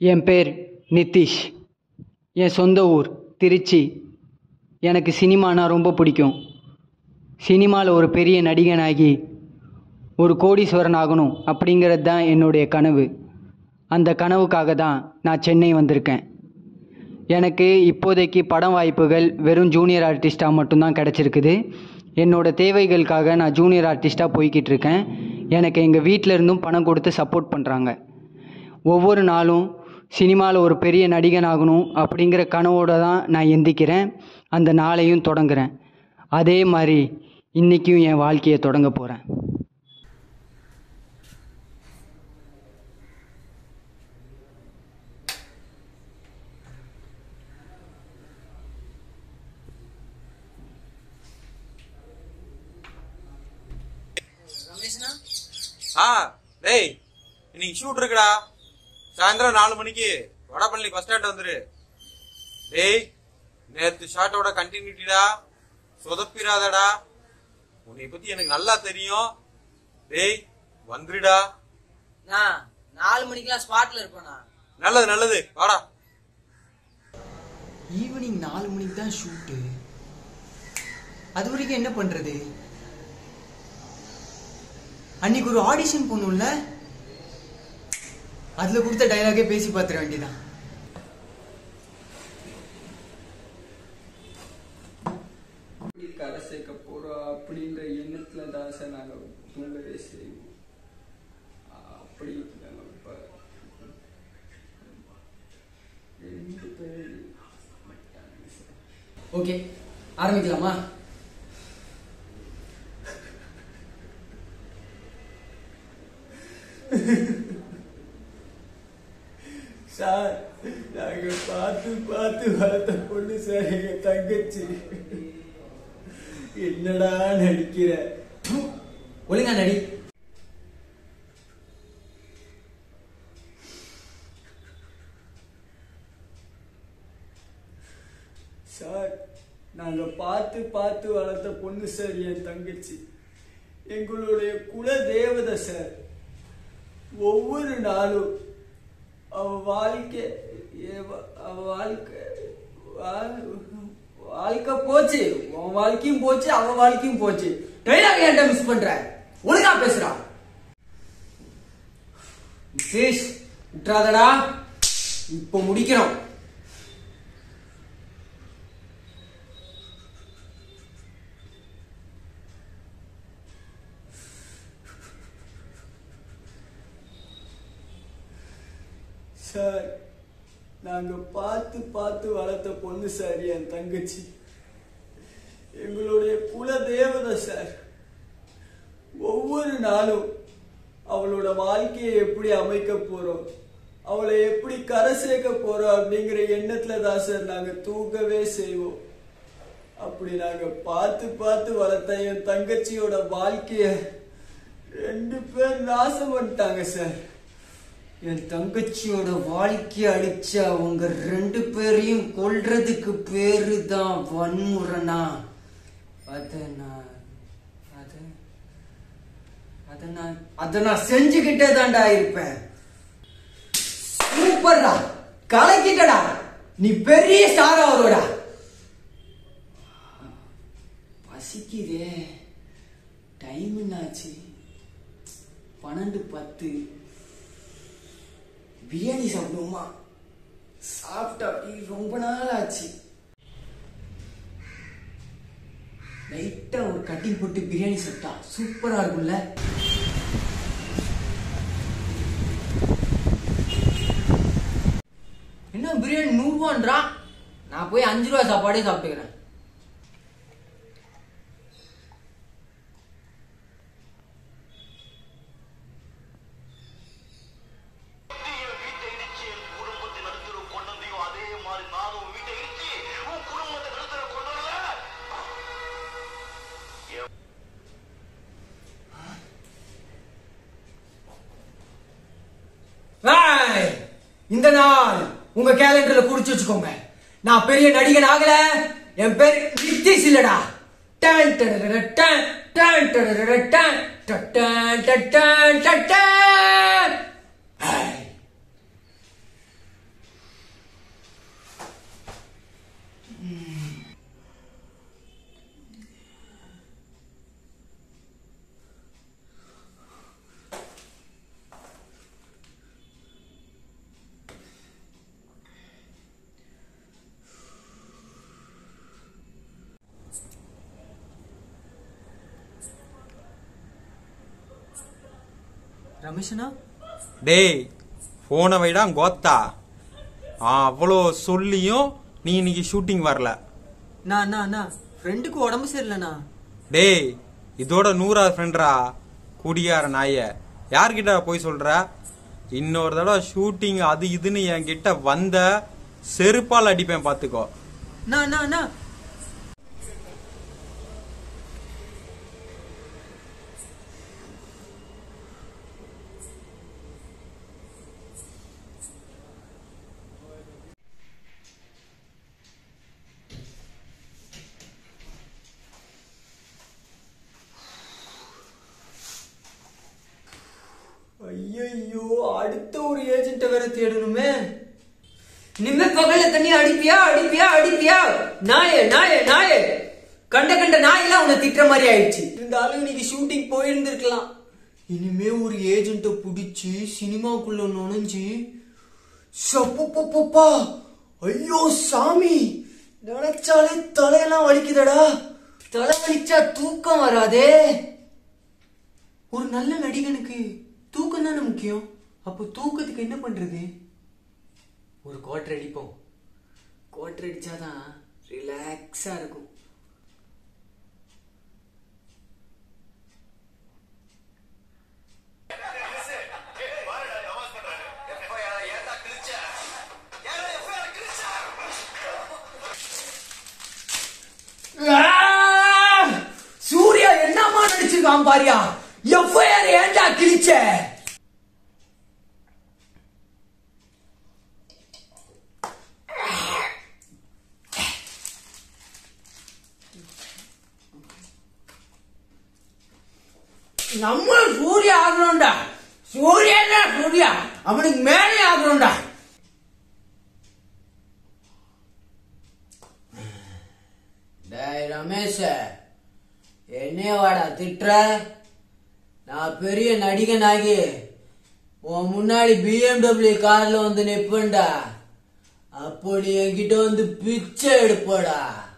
என் பேர் நித்திஷ் என் சொந்த ஊர் திருச்சி எனக்கு சினிமானா ரொம்ப பிடிக்கும் சினிமாவில் ஒரு பெரிய நடிகனாகி ஒரு கோடீஸ்வரன் ஆகணும் அப்படிங்கிறது தான் என்னுடைய கனவு அந்த கனவுக்காக தான் நான் சென்னை வந்திருக்கேன் எனக்கு இப்போதைக்கு படம் வாய்ப்புகள் வெறும் ஜூனியர் ஆர்டிஸ்ட்டாக மட்டும்தான் கிடச்சிருக்குது என்னோடய தேவைகளுக்காக நான் ஜூனியர் ஆர்டிஸ்ட்டாக போய்கிட்டு இருக்கேன் எனக்கு எங்கள் வீட்டில் இருந்தும் பணம் கொடுத்து சப்போர்ட் பண்ணுறாங்க ஒவ்வொரு நாளும் சினிமாவில் ஒரு பெரிய நடிகன் ஆகணும் அப்படிங்கிற கனவோடு தான் நான் எந்திக்கிறேன் அந்த நாளையும் தொடங்குறேன் அதே மாதிரி இன்றைக்கும் என் வாழ்க்கையை தொடங்க போகிறேன் ஆ டேய் இன்னைக்கு ஷூட் இருக்குடா சாயந்தரம் நாலு மணிக்கு வடபழனி பஸ் ஸ்டாண்ட் வந்துரு டேய் நேத்து ஷாட்டோட கண்டினியூட்டிடா சொதப்பிராதடா உன்னை பத்தி எனக்கு நல்லா தெரியும் டேய் வந்துருடா நான் நாலு மணிக்கெல்லாம் ஸ்பாட்ல இருப்பேண்ணா நல்லது நல்லது வாடா ஈவினிங் நாலு மணிக்கு தான் ஷூட்டு அது வரைக்கும் என்ன பண்ணுறது அன்னைக்கு ஒரு ஆடிஷன் போகணும்ல அதில் கொடுத்த டைலாகே பேசி பார்த்துட வேண்டியதான் எப்படி கரை சேர்க்க போறோம் அப்படின்ற எண்ணத்துல தான் சார் நாங்க தூங்கவே செய்வோம் அப்படி நாங்க இப்ப ரெண்டு பேர் மாட்டாங்க சார். ஓகே ஆரம்பிக்கலாமா சார் நாங்க பார்த்து பார்த்து வளர்த்த பொண்ணு சார் எங்க தங்கச்சி என்னடா நடிக்கிற ப்பு, ஒழுங்கா நடி சார் நாங்க பார்த்து பார்த்து வளர்த்த பொண்ணு சார் என் தங்கச்சி எங்களுடைய குல தேவதை சார் ஒவ்வொரு நாளும் அவ வாழ்க்கை எவ- அவ வாழ்க்கை வாழ்- வாழ்க்கை போச்சு உன் வாழ்க்கையும் போச்சு அவ வாழ்க்கையும் போச்சு டைலாக் ஏன்டா மிஸ் பண்ற ஒழுங்கா பேசுறா விசேஷ் விட்டுறாதடா இப்போ முடிக்கிறோம் சார் நாங்க பார்த்து பார்த்து வளர்த்த பொண்ணு சார் என் தங்கச்சி எங்களுடைய குல தேவதை சார் ஒவ்வொரு நாளும் அவளோட வாழ்க்கையை எப்படி அமைக்க போறோம் அவளை எப்படி கரை சேர்க்க போறோம் அப்படிங்கிற எண்ணத்துல தான் சார் நாங்க தூங்கவே செய்வோம் அப்படி நாங்க பார்த்து பார்த்து வளர்த்த என் தங்கச்சியோட வாழ்க்கைய ரெண்டு பேர் நாசம் பண்ணிட்டாங்க சார் என் தங்கச்சியோட வாழ்க்கைய அழிச்ச அவங்க ரெண்டு பேரையும் கொல்றதுக்கு பேரு தான் வன்முறைனா அத நான் அத அத நான் அத நான் செஞ்சுக்கிட்டே தான்டா இருப்பேன் சூப்பர்டா கலக்கிட்டடா நீ பெரிய ஸ்டார் அவரோடா பசிக்குதே டைம் என்னாச்சு பன்னெண்டு பத்து பிரியாணி சாப்பிடுவோமா சாப்பிட்டா அப்படி ரொம்ப நாள் ஆச்சு லைட்டா ஒரு கட்டிங் போட்டு பிரியாணி சாப்பிட்டா சூப்பரா இருக்கும்ல என்ன பிரியாணி நூறுவான்றான் நான் போய் அஞ்சு ரூபா சாப்பாடே சாப்பிட்டுக்கிறேன் என் வீட்டை இடிச்சு என் குடும்பத்தை நடுத்தர கொண்டதையோ அதே மாதிரி நானும் உன் வீட்டை இடிச்சு உன் குடும்பத்தை நடுத்தர கொண்டதுல ஏய், இந்த நாள் உங்க கேலண்டர்ல குறிச்சு வச்சுக்கோங்க நான் பெரிய நடிகன் ஆகல என் பேர் நித்திஷ் இல்லடா டன் டடடட டன், டன் டடடட டன், டட்டன் டட்டன் டட்டன். ஏய். ரமேஷனா டேய் போனை வைடா கோத்தா ஆ அவ்வளோ சொல்லியும் நீ இன்னைக்கு ஷூட்டிங் வரல நான் அண்ணா அண்ணா ஃப்ரெண்டுக்கு உடம்பு சரியில்லைண்ணா டேய் இதோட நூறாவது ஃப்ரெண்ட்ரா குடியார நாய யார்கிட்ட போய் சொல்ற இன்னொரு தடவை ஷூட்டிங் அது இதுன்னு என்கிட்ட வந்த செருப்பால் அடிப்பேன் பாத்துக்கோ அண்ணா அண்ணா அண்ணா ஐயோ அடுத்த ஒரு ஏஜென்ட்டை வேற தேடணுமே இனிமே பகல்ல தண்ணி அடிப்பியா அடிப்பியா அடிப்பியா நாயே நாயே நாயே கண்ட கண்ட நாயெல்லாம் உன்னை திட்டுற மாதிரி ஆயிடுச்சு இருந்தாலும் இன்னைக்கு ஷூட்டிங் போயிருந்திருக்கலாம் இனிமே ஒரு ஏஜென்ட்டை பிடிச்சி சினிமாக்குள்ள நுழைஞ்சு சப்பப்பப்பா ஐயோ சாமி நினைச்சாலே தலையெல்லாம் வலிக்குதடா தலை வலிச்சா தூக்கம் வராதே ஒரு நல்ல நடிகனுக்கு தூக்கம் தானே முக்கியம் அப்போ தூக்கத்துக்கு என்ன பண்றது ஒரு குவார்டர் அடிப்போம் குவார்டர் அடிச்சாதான் ரிலாக்ஸா இருக்கும் ஆ! சூர்யா என்னமா நடிச்சிருக்கான் பாரியா எஃப்ஐஆர் ஏன்டா கிழிச்ச நம்ம சூர்யா ஆகணும்டா சூர்யா சூர்யா அவனுக்கு மேலே ஆகணும்டா டேய் ரமேஷ் என்னைய வாடா திட்டுற நான் பெரிய நடிகனாகி உன் முன்னாடி பிஎம்டபிள்யூ கார்ல வந்து நிப்பேன்டா அப்போ நீ என்கிட்ட வந்து பிச்சை எடுப்படா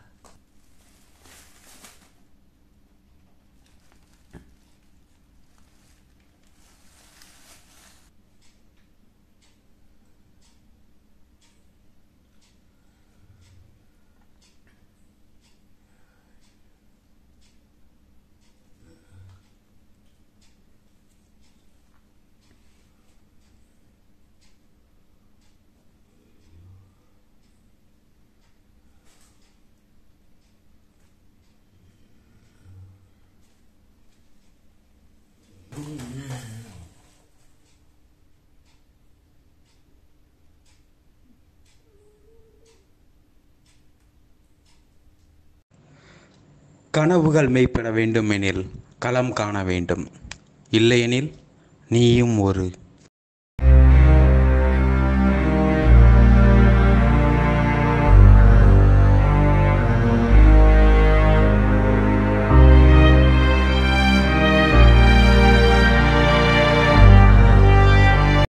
கனவுகள் மெய்ப்பட வேண்டுமெனில் களம் காண வேண்டும் இல்லையெனில் நீயும் ஒரு